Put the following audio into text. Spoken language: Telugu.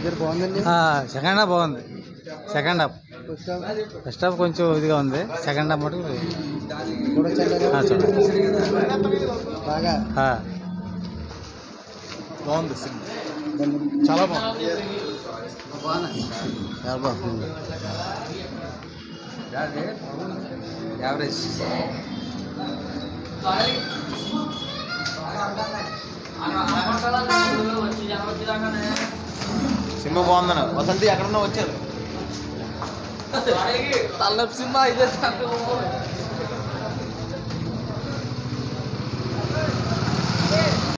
చూసారు బాగుందండి సెకండ్ హాఫ్ బాగుంది second half first half first half కొంచెం ఇదిగా ఉంది సెకండ్ హాఫ్ మటుకు చూడొచ్చండి ఆ, చూడండి బాగా ఆ, బాగుంది చాలా బాగుంది చాలా బాగుంది యావరేజ్ సినిమా బాగుందన్న వసంతి ఎక్కడన్నా వచ్చారు తలనొప్పి సినిమా ఇదే